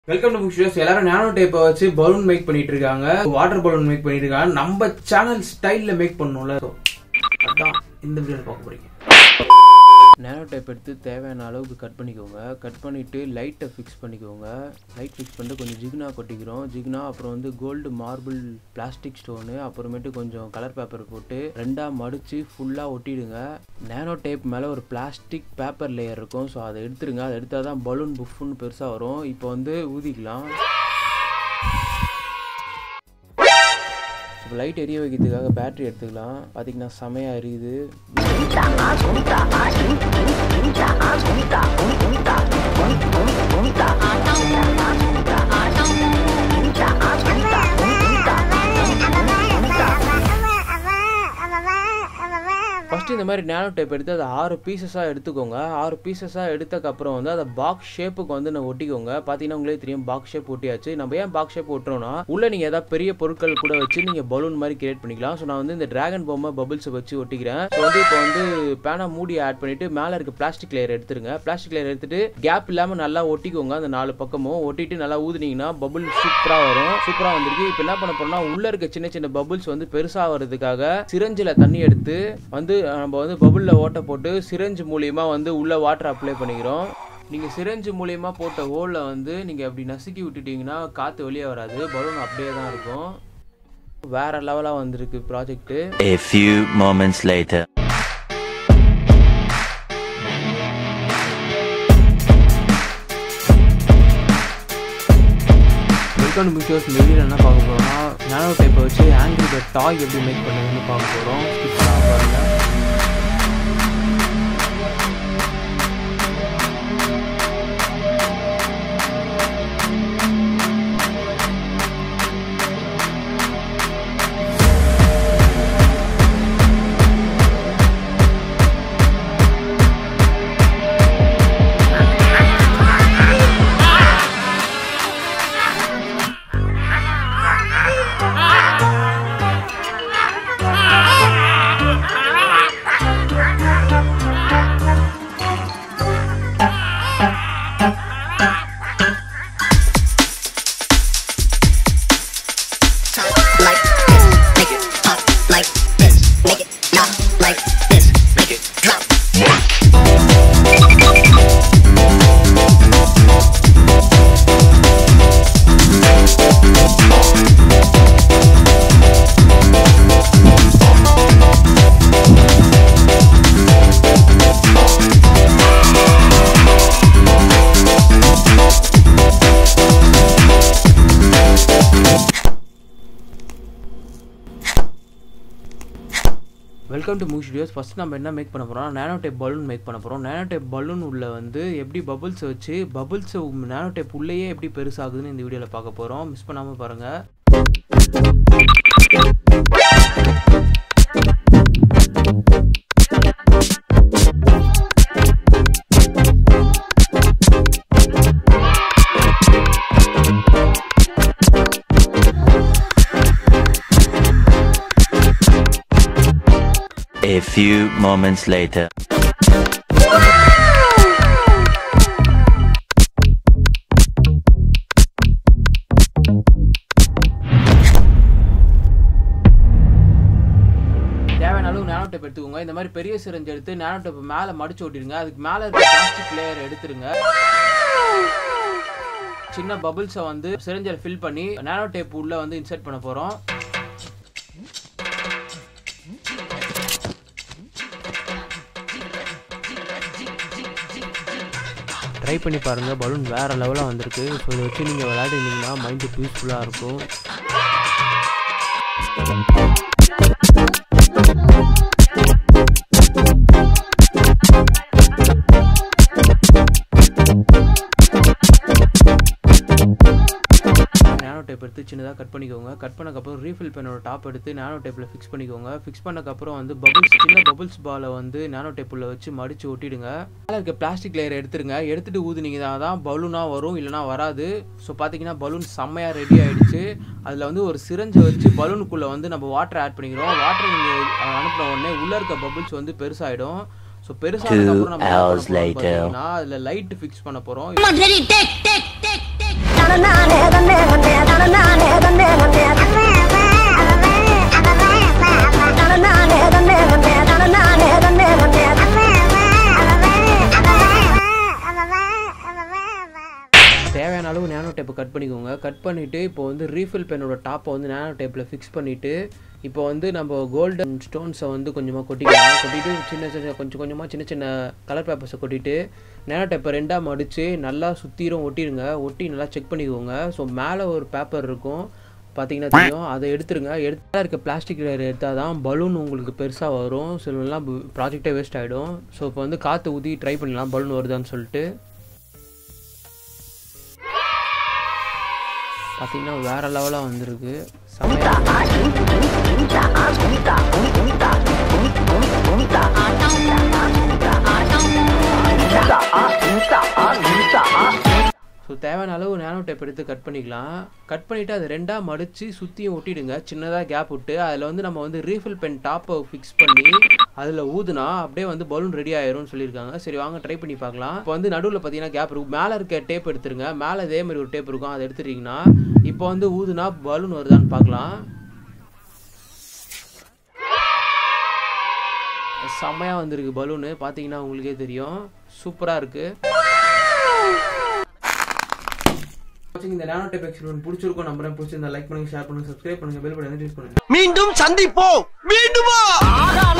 Welcome to books எல்லாரும் நானோ டேப்பை வச்சு பலூன் மேக் பண்ணிட்டு இருக்காங்க வாட்டர் பலூன் மேக் பண்ணிட்டு இருக்காங்க நம்ம சேனல் ஸ்டைல்ல மேக் பண்ணணும்ல So, அதான் இந்த வீடியோல பார்க்க போறீங்க நேனோ டைப் எடுத்து தேவையான அளவுக்கு கட் பண்ணிக்கோங்க கட் பண்ணிவிட்டு லைட்டை ஃபிக்ஸ் பண்ணிக்கோங்க லைட் ஃபிக்ஸ் பண்ணிட்டு கொஞ்சம் ஜிக்னா கொட்டிக்கிறோம் ஜிக்னா அப்புறம் வந்து கோல்டு மார்பிள் பிளாஸ்டிக் ஸ்டோனு அப்புறமேட்டு கொஞ்சம் கலர் பேப்பர் போட்டு ரெண்டாக மடித்து ஃபுல்லாக ஒட்டிடுங்க நேனோ டைப் மேலே ஒரு பிளாஸ்டிக் பேப்பர் லேயர் இருக்கும் ஸோ அதை எடுத்துருங்க அதை எடுத்தால் தான் பலூன் புஃப்னு பெருசாக வரும் இப்போ வந்து ஊதிக்கலாம் இப்போ லைட் எரிய வைக்கிறதுக்காக பேட்டரி எடுத்துக்கலாம் பார்த்தீங்கன்னா செமையாக எரியுது ஃபஸ்ட்டு இந்த மாதிரி நேனோ டேப் எடுத்து அதை ஆறு பீசஸாக எடுத்துக்கோங்க ஆறு பீசஸாக எடுத்தக்கப்புறம் வந்து அதை பாக்ஸ் ஷேப்புக்கு வந்து நான் ஒட்டிக்கோங்க பார்த்தீங்கன்னா உங்களே தெரியும் பாக்ஸ் ஷேப் ஒட்டியாச்சு நம்ம ஏன் பாக்ஸ் ஷேப் ஒட்டுறோம்னா உள்ள நீங்கள் ஏதாவது பெரிய பொருட்கள் கூட வச்சு நீங்கள் பலூன் மாதிரி கிரியேட் பண்ணிக்கலாம் ஸோ நான் வந்து இந்த டிராகன் பொம்மை பபிள்ஸை வச்சு ஒட்டிக்கிறேன் ஸோ வந்து இப்போ வந்து பேனா மூடி ஆட் பண்ணிட்டு மேலே இருக்க பிளாஸ்டிக் லேயர் எடுத்துருங்க பிளாஸ்டிக் லேயர் எடுத்துட்டு கேப் இல்லாமல் நல்லா ஒட்டிக்கோங்க அந்த நாலு பக்கமும் ஒட்டிட்டு நல்லா ஊதுனீங்கன்னா பபுள் சூப்பராக வரும் சூப்பராக வந்திருக்கு இப்போ என்ன பண்ண போறோம்னா உள்ள இருக்க சின்ன சின்ன பபுள்ஸ் வந்து பெருசாக வர்றதுக்காக சிரஞ்சில் தண்ணி எடுத்து வந்து நம்ம வந்து பபுளில் ஓட்ட போட்டு சிரஞ்சு மூலியமா வந்து உள்ள வாட்டர் அப்ளை பண்ணிக்கிறோம் நீங்கள் சிரஞ்சு மூலியமா போட்ட ஹோலில் வந்து நீங்கள் அப்படி நசுக்கி விட்டுட்டீங்கன்னா காற்று வெளியே வராது பலூன் அப்படியே தான் இருக்கும் வேற லெவலாக வந்திருக்கு project A few moments later. Welcome to pictures இந்த வீடியோ என்ன பார்க்க போறோம்னா நானோ டைப்பை வச்சு ஆங்கிரி பேர்ட் டாய் எப்படி மேக் பண்ணுறதுன்னு பார்க்க போகிறோம் ஸ்கிப் பண்ணாம பாருங்க like this, make it pop like this, make it not like this, make it drop. Welcome to மூஷ் வீடியோஸ் ஃபஸ்ட் நம்ம என்ன மேக் பண்ண போகிறோம் நேனோ டேப் பலூன் மேக் பண்ண போகிறோம் நேனோ டேப் பலூன் உள்ள வந்து எப்படி பபுள்ஸ் வச்சு பபுள்ஸ் நேனோ டேப் உள்ளேயே எப்படி பெருசாகுதுன்னு இந்த வீடியோவில் பார்க்க போகிறோம் மிஸ் பண்ணாமல் பாருங்கள் A few moments later. தேவையான அளவு நேனோ டேப் எடுத்துக்கோங்க இந்த மாதிரி பெரிய சிரஞ்சு எடுத்து நேனோ டேப் மேலே மடிச்சு ஓட்டிடுங்க அதுக்கு மேலே இருக்க பிளாஸ்டிக் லேயர் எடுத்துருங்க சின்ன பபுள்ஸை வந்து சிரஞ்சில் ஃபில் பண்ணி நேனோ டேப் உள்ள வந்து இன்சர்ட் பண்ண போகிறோம் ட்ரை பண்ணி பாருங்கள் பலூன் வேறு லெவலாக வந்திருக்கு ஸோ இதை வச்சு நீங்கள் விளையாடினீங்கன்னா மைண்டு பீஸ்ஃபுல்லாக இருக்கும் நேனோ டேப் எடுத்து சின்னதாக கட் பண்ணிக்கோங்க கட் பண்ணக்கப்புறம் ரீஃபில் பென்னோட டாப் எடுத்து நேனோ டேப்பில் ஃபிக்ஸ் பண்ணிக்கோங்க ஃபிக்ஸ் பண்ணக்கப்புறம் வந்து பபுள்ஸ் சின்ன பபுள்ஸ் பாலை வந்து நேனோ டேப்பில் வச்சு மடித்து ஒட்டிடுங்க மேலே இருக்க பிளாஸ்டிக் லேயர் எடுத்துருங்க எடுத்துட்டு ஊதுனீங்கன்னா தான் பலூனாக வரும் இல்லைனா வராது ஸோ பார்த்தீங்கன்னா பலூன் செம்மையாக ரெடி ஆயிடுச்சு அதில் வந்து ஒரு சிரஞ்சை வச்சு பலூனுக்குள்ளே வந்து நம்ம வாட்டர் ஆட் பண்ணிக்கிறோம் வாட்டர் நீங்கள் அனுப்பின உடனே உள்ளே இருக்க பபுள்ஸ் வந்து பெருசாகிடும் ஸோ பெருசானதுக்கப்புறம் நம்ம என்ன hours பண்ண போறோம் later. பார்த்தீங்கன்னா அதில் லைட் ஃபிக்ஸ் பண்ண போகிறோம் Come on, ready, take, take, take, take. தேவையான அளவு நேனோ டேப்பை கட் பண்ணிக்கோங்க கட் பண்ணிவிட்டு இப்போ வந்து ரீஃபில் பென்னோட டாப்பை வந்து நேனோ டேப்பில் ஃபிக்ஸ் பண்ணிவிட்டு இப்போ வந்து நம்ம கோல்டன் ஸ்டோன்ஸை வந்து கொஞ்சமாக கொட்டிக்கலாம் கொட்டிட்டு சின்ன சின்ன கொஞ்சம் கொஞ்சமாக சின்ன சின்ன கலர் பேப்பர்ஸை கொட்டிட்டு நேனோ டேப்பை ரெண்டாக மடித்து நல்லா சுற்றிரும் ஒட்டிடுங்க ஒட்டி நல்லா செக் பண்ணிக்கோங்க ஸோ மேலே ஒரு பேப்பர் இருக்கும் பார்த்தீங்கன்னா தெரியும் அதை எடுத்துருங்க எடுத்தா இருக்க பிளாஸ்டிக் லேயர் எடுத்தால் தான் பலூன் உங்களுக்கு பெருசாக வரும் சிலலாம் ப்ராஜெக்டே வேஸ்ட் ஆகிடும் ஸோ இப்போ வந்து காற்று ஊற்றி ட்ரை பண்ணலாம் பலூன் வருதான்னு சொல்லிட்டு பார்த்தீங்கன்னா வேற லெவலாக வந்திருக்கு செமையா ஸோ தேவையான அளவு நேனோ டேப் எடுத்து கட் பண்ணிக்கலாம் கட் பண்ணிவிட்டு அதை ரெண்டாக மடித்து சுற்றியும் ஒட்டிடுங்க சின்னதாக கேப் விட்டு அதில் வந்து நம்ம வந்து ரீஃபில் பென் டாப்பை ஃபிக்ஸ் பண்ணி அதில் ஊதுனா அப்படியே வந்து பலூன் ரெடி ஆயிரும்னு சொல்லியிருக்காங்க சரி வாங்க ட்ரை பண்ணி பார்க்கலாம் இப்போ வந்து நடுவில் பார்த்தீங்கன்னா கேப் இருக்கும் மேலே இருக்க டேப் எடுத்துருங்க மேலே இதே மாதிரி ஒரு டேப் இருக்கும் அதை எடுத்துட்டீங்கன்னா இப்போ வந்து ஊதுனா பலூன் வருதான்னு பார்க்கலாம் செம்மையாக வந்திருக்கு பலூனு பார்த்தீங்கன்னா உங்களுக்கே தெரியும் சூப்பராக இருக்குது வாட்சிங் இந்த நேனோ டேப் எக்ஸ்பெரிமெண்ட் பிடிச்சிருக்கும் நம்புறேன் பிடிச்சிருந்தா லைக் பண்ணுங்க ஷேர் பண்ணுங்க சப்ஸ்கிரைப் பண்ணுங்க பெல் பட்டன் கிளிக் பண்ணுங்க மீண்டும் சந்திப்போம் மீண்டுமா